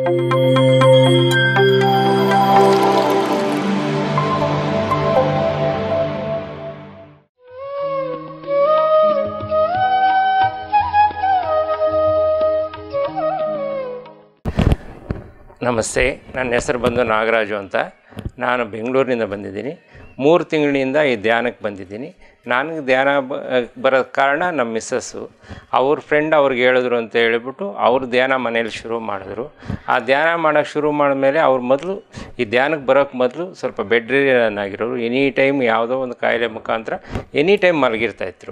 ನಮಸ್ತೆ ನನ್ನ ಹೆಸರು ಬಂದು ನಾಗರಾಜು ಅಂತ ನಾನು ಬೆಂಗಳೂರಿನಿಂದ ಬಂದಿದ್ದೀನಿ ಮೂರು ತಿಂಗಳಿನಿಂದ ಈ ಧ್ಯಾನಕ್ಕೆ ಬಂದಿದ್ದೀನಿ ನನಗೆ ಧ್ಯಾನ ಬ ಬರೋ ಕಾರಣ ನಮ್ಮ ಮಿಸ್ಸಸ್ಸು ಅವ್ರ ಫ್ರೆಂಡ್ ಅವ್ರಿಗೆ ಹೇಳಿದ್ರು ಅಂತ ಹೇಳಿಬಿಟ್ಟು ಅವ್ರು ಧ್ಯಾನ ಮನೇಲಿ ಶುರು ಮಾಡಿದ್ರು ಆ ಧ್ಯಾನ ಮಾಡೋಕ್ಕೆ ಶುರು ಮಾಡಿದ್ಮೇಲೆ ಅವ್ರು ಮೊದಲು ಈ ಧ್ಯಾನಕ್ಕೆ ಬರೋಕ್ಕೆ ಮೊದಲು ಸ್ವಲ್ಪ ಬೆಡ್ ರಿಡನ್ ಆಗಿರೋರು ಎನಿ ಟೈಮ್ ಯಾವುದೋ ಒಂದು ಕಾಯಿಲೆ ಮುಖಾಂತರ ಎನಿ ಟೈಮ್ ಮಲಗಿರ್ತಾಯಿದ್ರು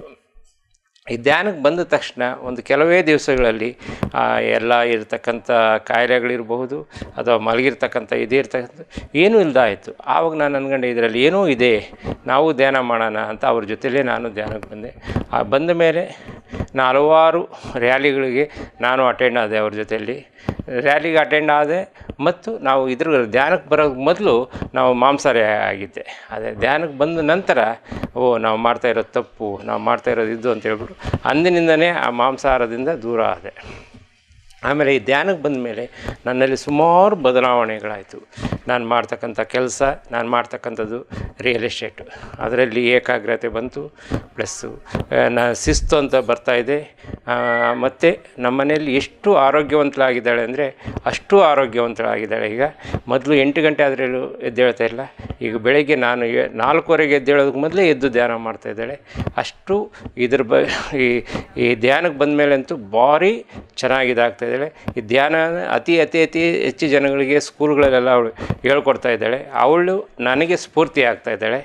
ಈ ಧ್ಯಾನಕ್ಕೆ ಬಂದ ತಕ್ಷಣ ಒಂದು ಕೆಲವೇ ದಿವಸಗಳಲ್ಲಿ ಆ, ಎಲ್ಲ ಇರತಕ್ಕಂಥ ಕಾಯಿಲೆಗಳಿರಬಹುದು ಅಥವಾ ಮಲಗಿರ್ತಕ್ಕಂಥ ಇದೇ ಇರ್ತಕ್ಕಂಥ ಏನೂ ಇಲ್ದಾಯಿತು ಆವಾಗ ನಾನು ಅನ್ಕೊಂಡೆ ಇದರಲ್ಲಿ ಏನೋ ಇದೆ ನಾವು ಧ್ಯಾನ ಮಾಡೋಣ ಅಂತ ಅವ್ರ ಜೊತೆಲೇ ನಾನು ಧ್ಯಾನಕ್ಕೆ ಬಂದೆ ಆ ಬಂದ ಮೇಲೆ ನಾನು ಹಲವಾರು ರ್ಯಾಲಿಗಳಿಗೆ ನಾನು ಅಟೆಂಡ್ ಆದೆ ಅವ್ರ ಜೊತೆಯಲ್ಲಿ ರ್ಯಾಲಿಗೆ ಅಟೆಂಡ್ ಆದೆ ಮತ್ತು ನಾವು ಇದ್ರ ಧ್ಯಾನಕ್ಕೆ ಬರೋಕ್ಕೆ ಮೊದಲು ನಾವು ಮಾಂಸಾಹಾರಿ ಆಗಿದ್ದೆ ಅದೇ ಧ್ಯಾನಕ್ಕೆ ಬಂದ ನಂತರ ಓ ನಾವು ಮಾಡ್ತಾ ಇರೋದು ತಪ್ಪು ನಾವು ಮಾಡ್ತಾ ಇರೋದು ಇದು ಅಂತ ಹೇಳ್ಬಿಟ್ಟು ಅಂದಿನಿಂದನೇ ಆ ಮಾಂಸಾಹಾರದಿಂದ ದೂರ ಆದೆ ಆಮೇಲೆ ಈ ಧ್ಯಾನಕ್ಕೆ ಬಂದ ಮೇಲೆ ನನ್ನಲ್ಲಿ ಸುಮಾರು ಬದಲಾವಣೆಗಳಾಯಿತು ನಾನು ಮಾಡ್ತಕ್ಕಂಥ ಕೆಲಸ ನಾನು ಮಾಡ್ತಕ್ಕಂಥದ್ದು ರಿಯಲ್ ಎಸ್ಟೇಟು ಅದರಲ್ಲಿ ಏಕಾಗ್ರತೆ ಬಂತು ಪ್ಲಸ್ಸು ನಾ ಶಿಸ್ತು ಅಂತ ಬರ್ತಾಯಿದೆ ಮತ್ತು ನಮ್ಮನೆಯಲ್ಲಿ ಎಷ್ಟು ಆರೋಗ್ಯವಂತಳಾಗಿದ್ದಾಳೆ ಅಂದರೆ ಅಷ್ಟು ಆರೋಗ್ಯವಂತಳಾಗಿದ್ದಾಳೆ ಈಗ ಮೊದಲು ಎಂಟು ಗಂಟೆ ಆದ್ರೂ ಎದ್ದೇಳ್ತಾ ಇಲ್ಲ ಈಗ ಬೆಳಗ್ಗೆ ನಾನು ಏ- ನಾಲ್ಕುವರೆಗೆ ಎದ್ದೇಳೋದಕ್ಕೆ ಮೊದಲೇ ಎದ್ದು ಧ್ಯಾನ ಮಾಡ್ತಾ ಇದ್ದಾಳೆ ಅಷ್ಟು ಇದ್ರ ಬ ಈ ಈ ಧ್ಯಾನಕ್ಕೆ ಬಂದ ಮೇಲೆ ಅಂತೂ ಭಾರಿ ಚೆನ್ನಾಗಿದಾಗ್ತಾ ಇದ್ದಾಳೆ ಈ ಧ್ಯಾನ ಅತಿ ಅತಿ ಅತಿ ಹೆಚ್ಚು ಜನಗಳಿಗೆ ಸ್ಕೂಲ್ಗಳಲ್ಲೆಲ್ಲ ಅವಳು ಹೇಳ್ಕೊಡ್ತಾ ಇದ್ದಾಳೆ ಅವಳು ನನಗೆ ಸ್ಫೂರ್ತಿ ಆಗ್ತಾ ಇದ್ದಾಳೆ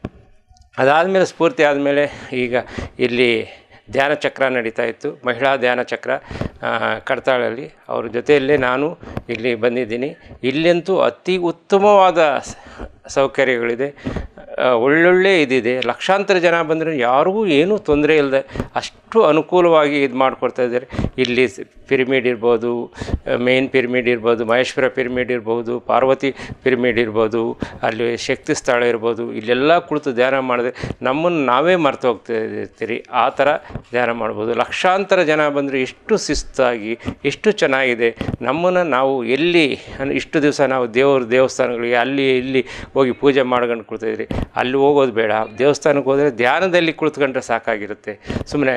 ಅದಾದಮೇಲೆ ಸ್ಫೂರ್ತಿ ಆದಮೇಲೆ ಈಗ ಇಲ್ಲಿ ಧ್ಯಾನ ಚಕ್ರ ನಡೀತಾ ಇತ್ತು ಮಹಿಳಾ ಧ್ಯಾನ ಚಕ್ರ ಆ, ಕಡ್ತಾಳಲ್ಲಿ ಅವ್ರ ಜೊತೆಯಲ್ಲೇ ನಾನು ಇಲ್ಲಿ ಬಂದಿದ್ದೀನಿ ಇಲ್ಲಂತೂ ಅತಿ ಉತ್ತಮವಾದ ಸ- ಸೌಕರ್ಯಗಳಿದೆ ಆ, ಒಳ್ಳೊಳ್ಳೆ ಇದಿದೆ ಲಕ್ಷಾಂತರ ಜನ ಬಂದರೆ ಯಾರಿಗೂ ಏನೂ ತೊಂದರೆ ಇಲ್ಲದೆ ಅಷ್ಟು ಅನುಕೂಲವಾಗಿ ಇದು ಮಾಡಿಕೊಡ್ತಾ ಇದ್ದಾರೆ ಇಲ್ಲಿ ಸ್- ಪಿರಮಿಡ್ ಇರ್ಬೋದು ಮೇನ್ ಪಿರಮಿಡ್ ಇರ್ಬೋದು ಮಹೇಶ್ವರ ಪಿರಮಿಡ್ ಇರ್ಬೋದು ಪಾರ್ವತಿ ಪಿರಮಿಡ್ ಇರ್ಬೋದು ಅಲ್ಲಿ ಶಕ್ತಿ ಸ್ಥಳ ಇರ್ಬೋದು ಇಲ್ಲೆಲ್ಲ ಕುಳಿತು ಧ್ಯಾನ ಮಾಡಿದ್ರೆ ನಮ್ಮನ್ನು ನಾವೇ ಮರ್ತು ಹೋಗ್ತಾ ಇರ್ತೀರಿ ಆ ಥರ ಧ್ಯಾನ ಮಾಡ್ಬೋದು ಲಕ್ಷಾಂತರ ಜನ ಬಂದರೆ ಎಷ್ಟು ಶಿಸ್ತಾಗಿ ಎಷ್ಟು ಚೆನ್ನಾಗಿದೆ ನಮ್ಮನ್ನು ನಾವು ಎಲ್ಲಿ ಅಂದ್ರೆ ಇಷ್ಟು ದಿವಸ ನಾವು ದೇವ್ರ ದೇವಸ್ಥಾನಗಳಿಗೆ ಅಲ್ಲಿ ಇಲ್ಲಿ ಹೋಗಿ ಪೂಜೆ ಮಾಡ್ಕೊಂಡು ಕುಳ್ತಿದ್ರಿ ಅಲ್ಲಿ ಹೋಗೋದು ಬೇಡ ದೇವಸ್ಥಾನಕ್ಕೆ ಹೋದರೆ ಧ್ಯಾನದಲ್ಲಿ ಕುಳಿತುಕೊಂಡ್ರೆ ಸಾಕಾಗಿರುತ್ತೆ ಸುಮ್ಮನೆ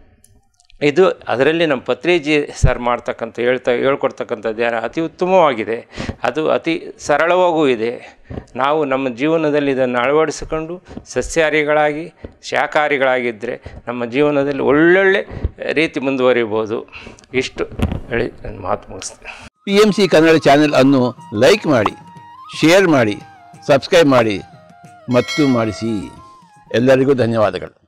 ಇದು ಅದರಲ್ಲಿ ನಮ್ಮ ಪತ್ರಿಜಿ ಸರ್ ಮಾಡ್ತಕ್ಕಂಥ ಹೇಳ್ತಾ ಹೇಳ್ಕೊಡ್ತಕ್ಕಂಥ ಧ್ಯಾನ ಅತಿ ಉತ್ತಮವಾಗಿದೆ ಅದು ಅತಿ ಸರಳವಾಗೂ ಇದೆ ನಾವು ನಮ್ಮ ಜೀವನದಲ್ಲಿ ಇದನ್ನು ಅಳವಡಿಸಿಕೊಂಡು ಸಸ್ಯಾಹಾರಿಗಳಾಗಿ ಶಾಕಾಹಾರಿಗಳಾಗಿದ್ದರೆ ನಮ್ಮ ಜೀವನದಲ್ಲಿ ಒಳ್ಳೊಳ್ಳೆ ರೀತಿ ಮುಂದುವರಿಬೋದು ಇಷ್ಟು ಹೇಳಿ ನನ್ನ ಮಾತು ಮುಗಿಸ್ತೀನಿ P M C Kannada channel ಅನ್ನು ಲೈಕ್ ಮಾಡಿ ಶೇರ್ ಮಾಡಿ ಸಬ್ಸ್ಕ್ರೈಬ್ ಮಾಡಿ ಮತ್ತು ಮಾಡಿಸಿ ಎಲ್ಲರಿಗೂ ಧನ್ಯವಾದಗಳು